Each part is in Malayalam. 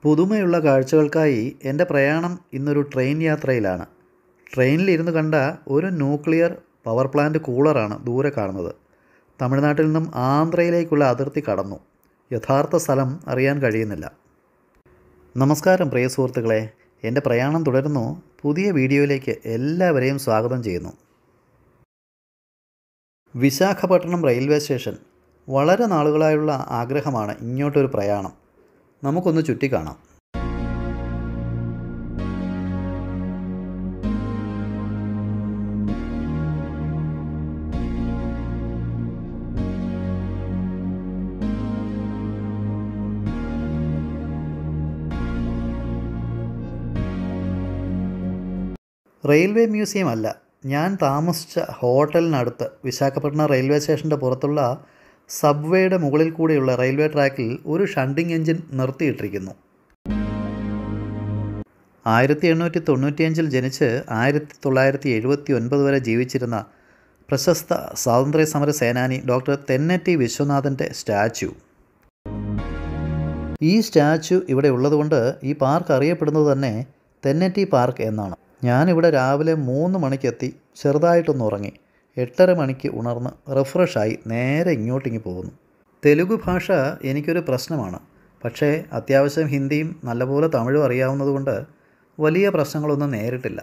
പുതുമയുള്ള കാഴ്ചകൾക്കായി എൻ്റെ പ്രയാണം ഇന്നൊരു ട്രെയിൻ യാത്രയിലാണ് ട്രെയിനിലിരുന്ന് കണ്ട ഒരു ന്യൂക്ലിയർ പവർ പ്ലാന്റ് കൂളറാണ് ദൂരെ കാണുന്നത് തമിഴ്നാട്ടിൽ നിന്നും ആന്ധ്രയിലേക്കുള്ള അതിർത്തി കടന്നു യഥാർത്ഥ സ്ഥലം അറിയാൻ കഴിയുന്നില്ല നമസ്കാരം പ്രിയ സുഹൃത്തുക്കളെ എൻ്റെ പ്രയാണം തുടരുന്നു പുതിയ വീഡിയോയിലേക്ക് എല്ലാവരെയും സ്വാഗതം ചെയ്യുന്നു വിശാഖപട്ടണം റെയിൽവേ സ്റ്റേഷൻ വളരെ നാളുകളായുള്ള ആഗ്രഹമാണ് ഇങ്ങോട്ടൊരു പ്രയാണം നമുക്കൊന്ന് ചുറ്റിക്കാണാം റെയിൽവേ മ്യൂസിയം അല്ല ഞാൻ താമസിച്ച ഹോട്ടലിനടുത്ത് വിശാഖപട്ടണം റെയിൽവേ സ്റ്റേഷൻ്റെ പുറത്തുള്ള സബ്വേയുടെ മുകളിൽ കൂടിയുള്ള റെയിൽവേ ട്രാക്കിൽ ഒരു ഷണ്ടിങ് എഞ്ചിൻ നിർത്തിയിട്ടിരിക്കുന്നു ആയിരത്തി എണ്ണൂറ്റി തൊണ്ണൂറ്റിയഞ്ചിൽ ജനിച്ച് ആയിരത്തി തൊള്ളായിരത്തി എഴുപത്തി ഒൻപത് വരെ ജീവിച്ചിരുന്ന പ്രശസ്ത സ്വാതന്ത്ര്യ സമര സേനാനി ഡോക്ടർ തെന്നറ്റി വിശ്വനാഥൻ്റെ സ്റ്റാച്യു ഈ സ്റ്റാച്യു ഇവിടെ ഉള്ളതുകൊണ്ട് ഈ പാർക്ക് അറിയപ്പെടുന്നത് തന്നെ തെന്നറ്റി പാർക്ക് എന്നാണ് ഞാനിവിടെ രാവിലെ മൂന്ന് മണിക്കെത്തി ചെറുതായിട്ടൊന്ന് ഉറങ്ങി എട്ടര മണിക്ക് ഉണർന്ന് റിഫ്രഷായി നേരെ ഇങ്ങോട്ടിങ്ങി പോകുന്നു തെലുഗു ഭാഷ എനിക്കൊരു പ്രശ്നമാണ് പക്ഷേ അത്യാവശ്യം ഹിന്ദിയും നല്ലപോലെ തമിഴും അറിയാവുന്നതുകൊണ്ട് വലിയ പ്രശ്നങ്ങളൊന്നും നേരിട്ടില്ല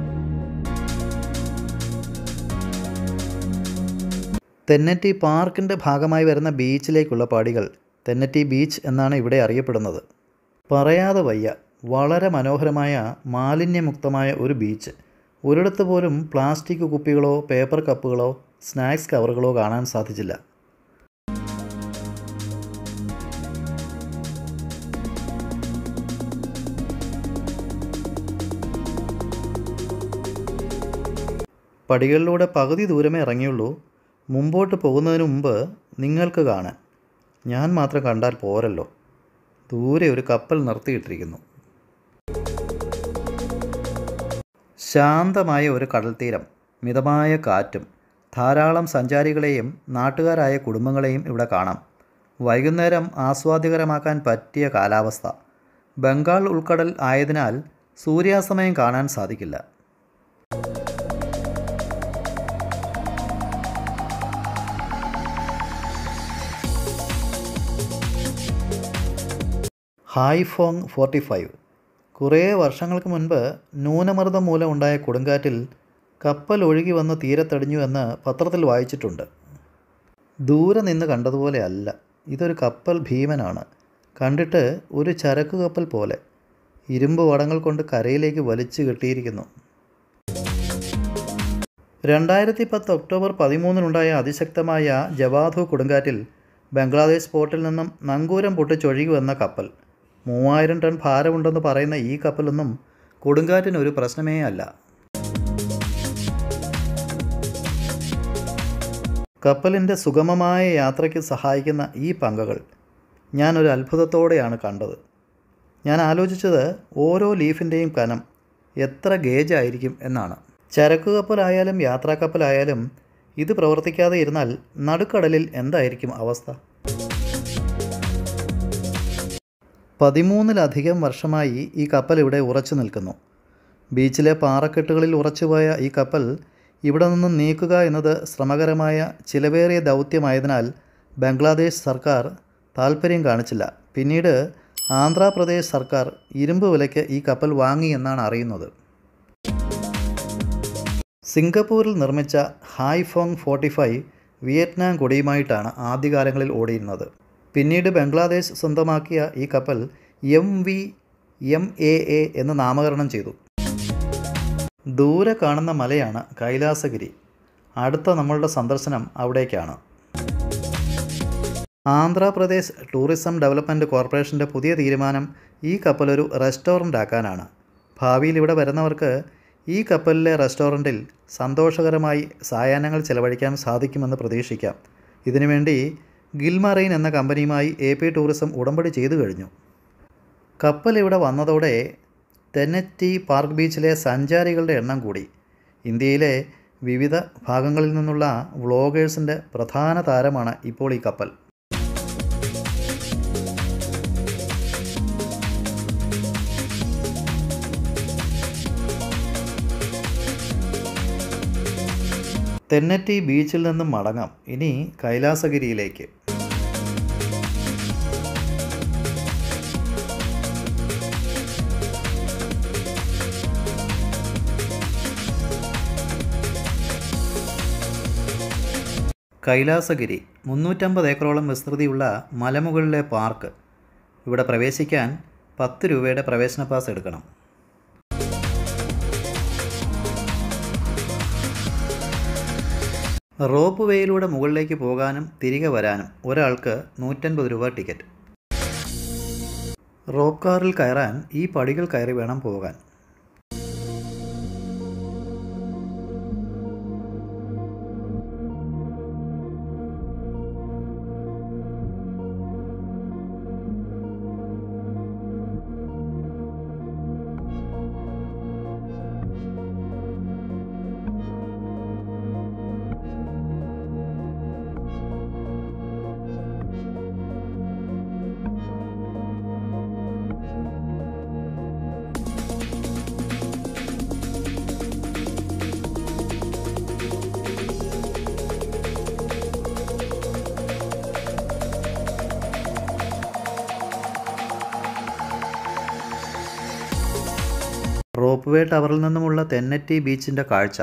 തെന്നറ്റി പാർക്കിൻ്റെ ഭാഗമായി വരുന്ന ബീച്ചിലേക്കുള്ള പടികൾ തെന്നറ്റി ബീച്ച് എന്നാണ് ഇവിടെ അറിയപ്പെടുന്നത് പറയാതെ വയ്യ വളരെ മനോഹരമായ മാലിന്യമുക്തമായ ഒരു ബീച്ച് ഒരിടത്ത് പോലും പ്ലാസ്റ്റിക് കുപ്പികളോ പേപ്പർ കപ്പുകളോ സ്നാക്സ് കവറുകളോ കാണാൻ സാധിച്ചില്ല പടികളിലൂടെ പകുതി ദൂരമേ ഇറങ്ങിയുള്ളൂ മുമ്പോട്ട് പോകുന്നതിന് മുമ്പ് നിങ്ങൾക്ക് കാണാൻ ഞാൻ മാത്രം കണ്ടാൽ പോരല്ലോ ദൂരെ ഒരു കപ്പൽ നിർത്തിയിട്ടിരിക്കുന്നു ശാന്തമായ ഒരു കടൽത്തീരം മിതമായ കാറ്റും ധാരാളം സഞ്ചാരികളെയും നാട്ടുകാരായ കുടുംബങ്ങളെയും ഇവിടെ കാണാം വൈകുന്നേരം ആസ്വാദ്യകരമാക്കാൻ പറ്റിയ കാലാവസ്ഥ ബംഗാൾ ഉൾക്കടൽ ആയതിനാൽ സൂര്യാസ്തമയം കാണാൻ സാധിക്കില്ല ഹായ്ഫോങ് ഫോർട്ടി ഫൈവ് കുറേ വർഷങ്ങൾക്ക് മുൻപ് ന്യൂനമർദ്ദം മൂലം ഉണ്ടായ കൊടുങ്കാറ്റിൽ കപ്പൽ ഒഴുകി വന്ന് തീരത്തടിഞ്ഞു എന്ന് പത്രത്തിൽ വായിച്ചിട്ടുണ്ട് ദൂരെ നിന്ന് കണ്ടതുപോലെ അല്ല ഇതൊരു കപ്പൽ ഭീമനാണ് കണ്ടിട്ട് ഒരു ചരക്ക് കപ്പൽ പോലെ ഇരുമ്പ് വടങ്ങൾ കൊണ്ട് കരയിലേക്ക് വലിച്ചു കെട്ടിയിരിക്കുന്നു രണ്ടായിരത്തി പത്ത് ഒക്ടോബർ പതിമൂന്നിനുണ്ടായ അതിശക്തമായ ജവാധു കൊടുങ്കാറ്റിൽ ബംഗ്ലാദേശ് പോർട്ടിൽ നിന്നും നങ്കൂരം പൊട്ടിച്ചൊഴുകി വന്ന കപ്പൽ മൂവായിരം ടൺ ഭാരമുണ്ടെന്ന് പറയുന്ന ഈ കപ്പലൊന്നും കൊടുങ്കാറ്റിന് ഒരു പ്രശ്നമേ അല്ല കപ്പലിൻ്റെ സുഗമമായ യാത്രയ്ക്ക് സഹായിക്കുന്ന ഈ പങ്കകൾ ഞാനൊരു അത്ഭുതത്തോടെയാണ് കണ്ടത് ഞാൻ ആലോചിച്ചത് ഓരോ ലീഫിൻ്റെയും കനം എത്ര ഗേജ് ആയിരിക്കും എന്നാണ് ചരക്ക് കപ്പലായാലും യാത്രാ കപ്പലായാലും ഇത് പ്രവർത്തിക്കാതെ ഇരുന്നാൽ നടുക്കടലിൽ എന്തായിരിക്കും അവസ്ഥ പതിമൂന്നിലധികം വർഷമായി ഈ കപ്പൽ ഇവിടെ ഉറച്ചു നിൽക്കുന്നു ബീച്ചിലെ പാറക്കെട്ടുകളിൽ ഉറച്ചുപോയ ഈ കപ്പൽ ഇവിടെ നിന്നും നീക്കുക എന്നത് ശ്രമകരമായ ചിലവേറിയ ദൗത്യമായതിനാൽ ബംഗ്ലാദേശ് സർക്കാർ താൽപ്പര്യം കാണിച്ചില്ല പിന്നീട് ആന്ധ്രാപ്രദേശ് സർക്കാർ ഇരുമ്പ് വിലയ്ക്ക് ഈ കപ്പൽ വാങ്ങി എന്നാണ് അറിയുന്നത് സിംഗപ്പൂരിൽ നിർമ്മിച്ച ഹായ്ഫോങ് ഫോർട്ടി ഫൈവ് വിയറ്റ്നാം കൊടിയുമായിട്ടാണ് ആദ്യകാലങ്ങളിൽ ഓടിയിരുന്നത് പിന്നീട് ബംഗ്ലാദേശ് സ്വന്തമാക്കിയ ഈ കപ്പൽ M V M A A എന്ന് നാമകരണം ചെയ്തു ദൂരെ കാണുന്ന മലയാണ് കൈലാസഗിരി അടുത്ത നമ്മളുടെ സന്ദർശനം അവിടേക്കാണ് ആന്ധ്രാപ്രദേശ് ടൂറിസം ഡെവലപ്മെൻറ്റ് കോർപ്പറേഷൻ്റെ പുതിയ തീരുമാനം ഈ കപ്പലൊരു റെസ്റ്റോറൻ്റ് ആക്കാനാണ് ഭാവിയിൽ ഇവിടെ വരുന്നവർക്ക് ഈ കപ്പലിലെ റെസ്റ്റോറൻറ്റിൽ സന്തോഷകരമായി സായാഹ്നങ്ങൾ ചെലവഴിക്കാൻ സാധിക്കുമെന്ന് പ്രതീക്ഷിക്കാം ഇതിനുവേണ്ടി ഗിൽമറൈൻ എന്ന കമ്പനിയുമായി എ പി ടൂറിസം ഉടമ്പടി ചെയ്തു കഴിഞ്ഞു കപ്പൽ ഇവിടെ വന്നതോടെ തെന്നറ്റി പാർക്ക് ബീച്ചിലെ സഞ്ചാരികളുടെ എണ്ണം കൂടി ഇന്ത്യയിലെ വിവിധ ഭാഗങ്ങളിൽ നിന്നുള്ള വ്ളോഗേഴ്സിൻ്റെ പ്രധാന താരമാണ് ഇപ്പോൾ ഈ കപ്പൽ തെന്നറ്റി ബീച്ചിൽ നിന്നും മടങ്ങാം ഇനി കൈലാസഗിരിയിലേക്ക് കൈലാസഗിരി മുന്നൂറ്റമ്പത് ഏക്കറോളം വിസ്തൃതിയുള്ള മലമുകളിലെ പാർക്ക് ഇവിടെ പ്രവേശിക്കാൻ പത്ത് രൂപയുടെ പ്രവേശന പാസ് എടുക്കണം റോപ്പ് വേയിലൂടെ മുകളിലേക്ക് പോകാനും തിരികെ വരാനും ഒരാൾക്ക് നൂറ്റൻപത് രൂപ ടിക്കറ്റ് റോപ്പ് കാറിൽ കയറാൻ ഈ പടികൾ കയറി വേണം പോകാൻ റോപ്പ് വേ ടവറിൽ നിന്നുമുള്ള തെന്നറ്റി ബീച്ചിൻ്റെ കാഴ്ച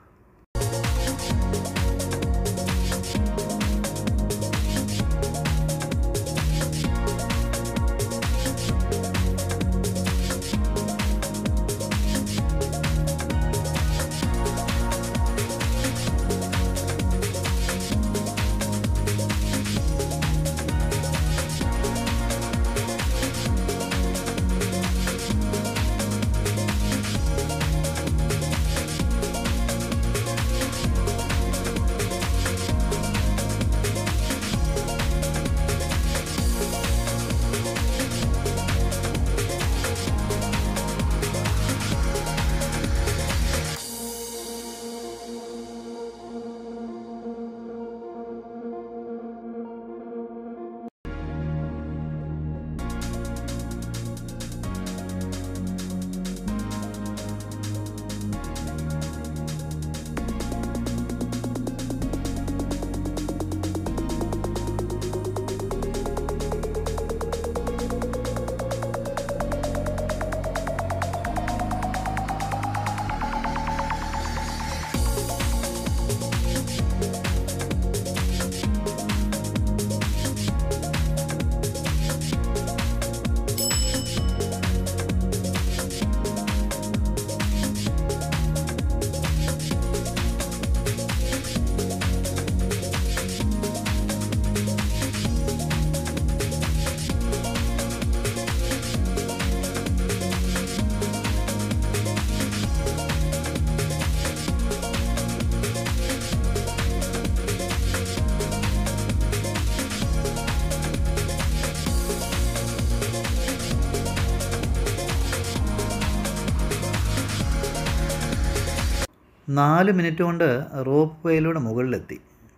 നാല് മിനിറ്റ് കൊണ്ട് റോപ്പ് വേയിലൂടെ മുകളിലെത്തി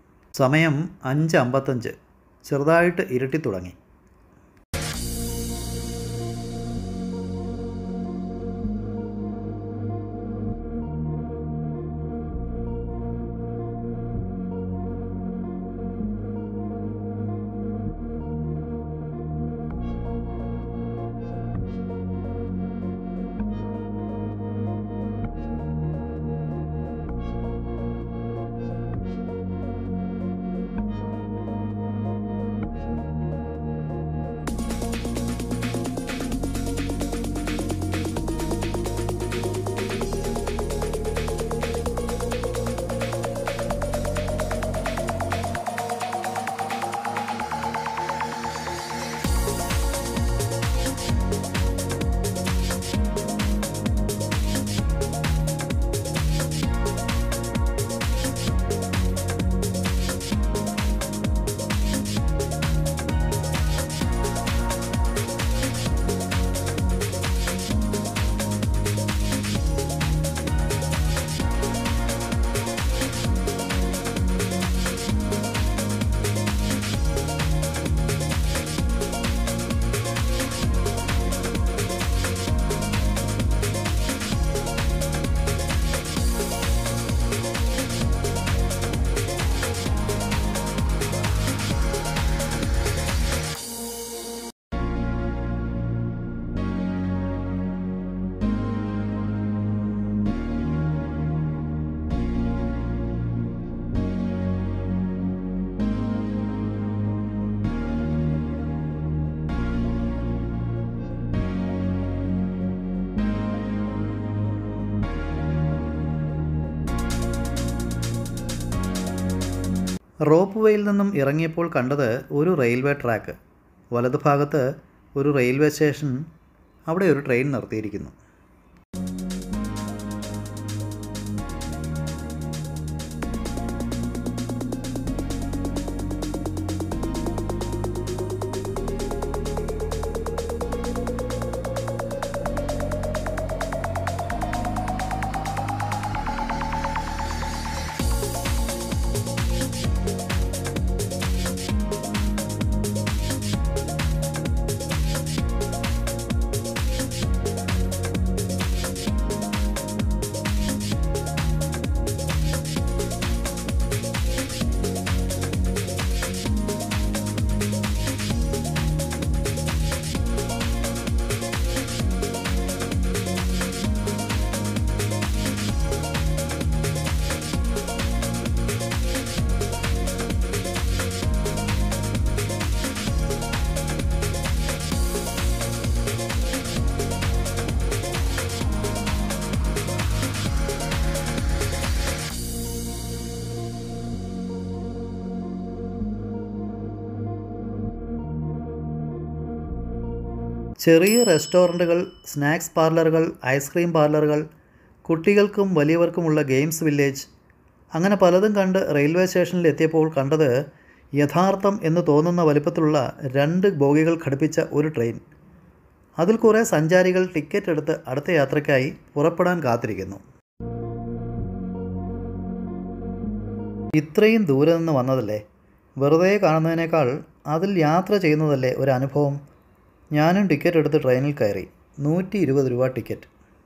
സമയം അഞ്ച് അമ്പത്തഞ്ച് ചെറുതായിട്ട് ഇരുട്ടി തുടങ്ങി റോപ്പ് വേയിൽ നിന്നും ഇറങ്ങിയപ്പോൾ കണ്ടത് ഒരു റെയിൽവേ ട്രാക്ക് വലതുഭാഗത്ത് ഒരു റെയിൽവേ സ്റ്റേഷൻ അവിടെ ഒരു ട്രെയിൻ നിർത്തിയിരിക്കുന്നു ചെറിയ റെസ്റ്റോറൻറ്റുകൾ സ്നാക്സ് പാർലറുകൾ ഐസ്ക്രീം പാർലറുകൾ കുട്ടികൾക്കും വലിയവർക്കുമുള്ള ഗെയിംസ് വില്ലേജ് അങ്ങനെ പലതും കണ്ട് റെയിൽവേ സ്റ്റേഷനിൽ എത്തിയപ്പോൾ കണ്ടത് യഥാർത്ഥം എന്ന് തോന്നുന്ന വലിപ്പത്തിലുള്ള രണ്ട് ബോഗികൾ ഘടിപ്പിച്ച ഒരു ട്രെയിൻ അതിൽ കുറേ സഞ്ചാരികൾ ടിക്കറ്റ് എടുത്ത് അടുത്ത യാത്രയ്ക്കായി പുറപ്പെടാൻ കാത്തിരിക്കുന്നു ഇത്രയും ദൂരെ നിന്ന് വന്നതല്ലേ വെറുതെ കാണുന്നതിനേക്കാൾ അതിൽ യാത്ര ചെയ്യുന്നതല്ലേ ഒരു അനുഭവം ഞാനും ടിക്കറ്റ് എടുത്ത് ട്രെയിനിൽ കയറി നൂറ്റി ഇരുപത് രൂപ ടിക്കറ്റ്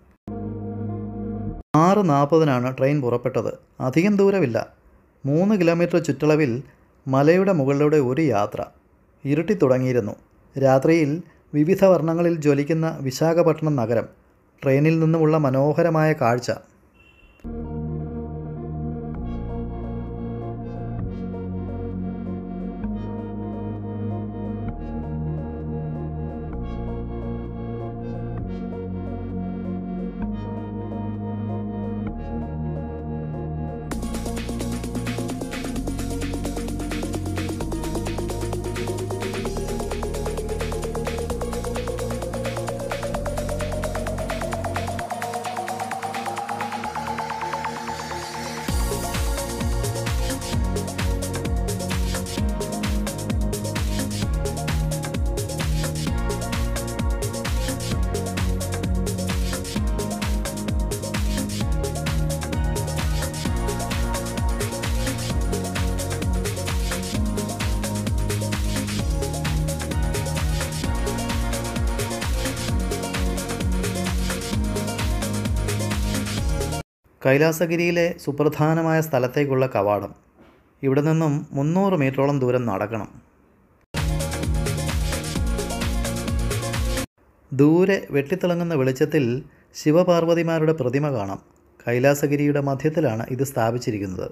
ആറ് നാൽപ്പതിനാണ് ട്രെയിൻ പുറപ്പെട്ടത് അധികം ദൂരമില്ല മൂന്ന് കിലോമീറ്റർ ചുറ്റളവിൽ മലയുടെ മുകളിലൂടെ ഒരു യാത്ര ഇരുട്ടി തുടങ്ങിയിരുന്നു രാത്രിയിൽ വിവിധ വർണ്ണങ്ങളിൽ ജ്വലിക്കുന്ന വിശാഖപട്ടണം നഗരം ട്രെയിനിൽ നിന്നുമുള്ള മനോഹരമായ കാഴ്ച കൈലാസഗിരിയിലെ സുപ്രധാനമായ സ്ഥലത്തേക്കുള്ള കവാടം ഇവിടെ നിന്നും മുന്നൂറ് മീറ്ററോളം ദൂരം നടക്കണം ദൂരെ വെട്ടിത്തിളങ്ങുന്ന വെളിച്ചത്തിൽ ശിവപാർവതിമാരുടെ പ്രതിമ കാണാം കൈലാസഗിരിയുടെ മധ്യത്തിലാണ് ഇത് സ്ഥാപിച്ചിരിക്കുന്നത്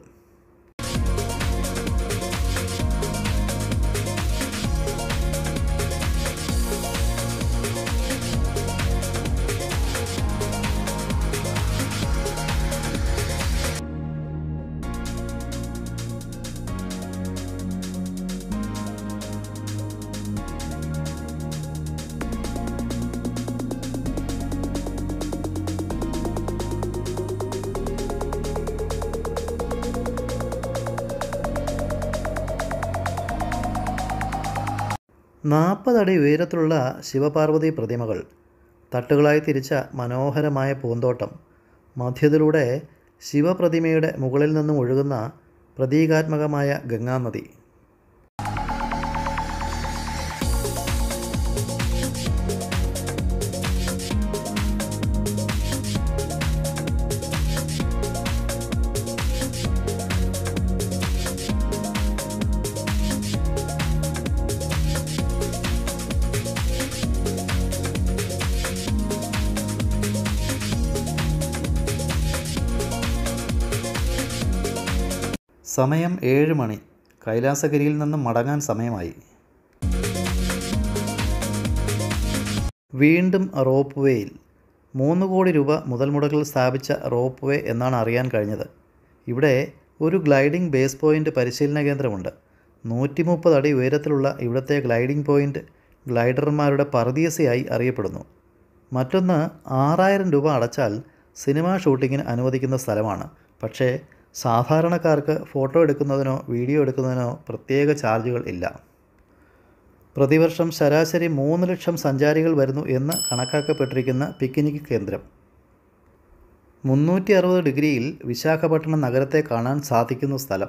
നാൽപ്പതടി ഉയരത്തിലുള്ള ശിവപാർവതി പ്രതിമകൾ തട്ടുകളായി തിരിച്ച മനോഹരമായ പൂന്തോട്ടം മധ്യത്തിലൂടെ ശിവപ്രതിമയുടെ മുകളിൽ നിന്നും ഒഴുകുന്ന പ്രതീകാത്മകമായ ഗംഗാനദി സമയം ഏഴ് മണി കൈലാസഗിരിയിൽ നിന്നും മടങ്ങാൻ സമയമായി വീണ്ടും റോപ്പ് വേയിൽ മൂന്ന് കോടി രൂപ മുതൽ മുടക്കിൽ സ്ഥാപിച്ച റോപ്പ് വേ എന്നാണ് അറിയാൻ കഴിഞ്ഞത് ഇവിടെ ഒരു ഗ്ലൈഡിംഗ് ബേസ് പോയിൻ്റ് പരിശീലന കേന്ദ്രമുണ്ട് നൂറ്റി മുപ്പത് അടി ഉയരത്തിലുള്ള ഇവിടുത്തെ ഗ്ലൈഡിംഗ് പോയിൻ്റ് ഗ്ലൈഡർമാരുടെ പറുദീസയായി അറിയപ്പെടുന്നു മറ്റൊന്ന് ആറായിരം രൂപ അടച്ചാൽ സിനിമാ ഷൂട്ടിങ്ങിന് അനുവദിക്കുന്ന സ്ഥലമാണ് പക്ഷേ സാധാരണക്കാർക്ക് ഫോട്ടോ എടുക്കുന്നതിനോ വീഡിയോ എടുക്കുന്നതിനോ പ്രത്യേക ചാർജുകൾ ഇല്ല പ്രതിവർഷം ശരാശരി മൂന്ന് ലക്ഷം സഞ്ചാരികൾ വരുന്നു എന്ന് കണക്കാക്കപ്പെട്ടിരിക്കുന്ന പിക്നിക് കേന്ദ്രം മുന്നൂറ്റി അറുപത് ഡിഗ്രിയിൽ വിശാഖപട്ടണം നഗരത്തെ കാണാൻ സാധിക്കുന്ന സ്ഥലം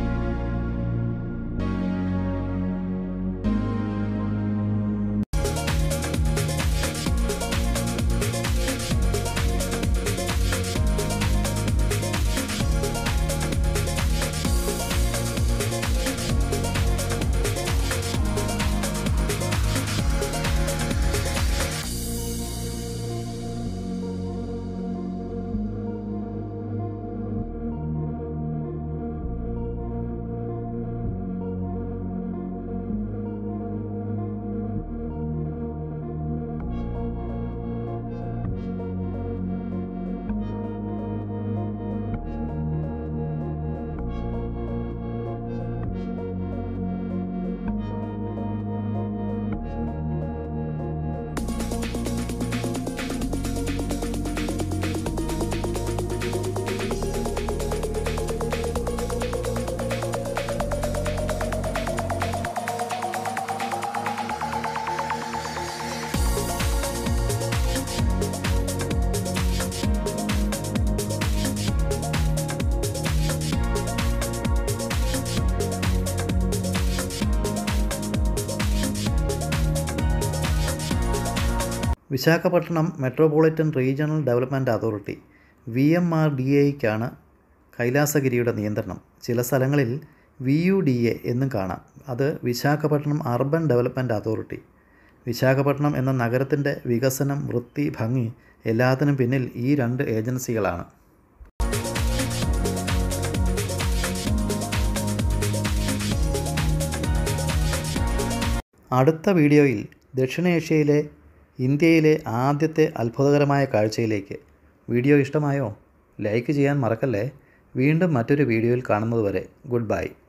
Visakhapatnam metropolitan regional development authority V M R D എയ്ക്കാണ് കൈലാസഗിരിയുടെ നിയന്ത്രണം ചില സ്ഥലങ്ങളിൽ വി യു ഡി എ എന്നും കാണാം അത് Visakhapatnam urban development authority Visakhapatnam എന്ന നഗരത്തിൻ്റെ വികസനം വൃത്തി ഭംഗി എല്ലാത്തിനും പിന്നിൽ ഈ രണ്ട് ഏജൻസികളാണ് അടുത്ത വീഡിയോയിൽ ദക്ഷിണേഷ്യയിലെ ഇന്ത്യയിലെ ആദ്യത്തെ അത്ഭുതകരമായ കാഴ്ചയിലേക്ക് വീഡിയോ ഇഷ്ടമായോ ലൈക്ക് ചെയ്യാൻ മറക്കല്ലേ വീണ്ടും മറ്റൊരു വീഡിയോയിൽ കാണുന്നതുവരെ ഗുഡ് ബൈ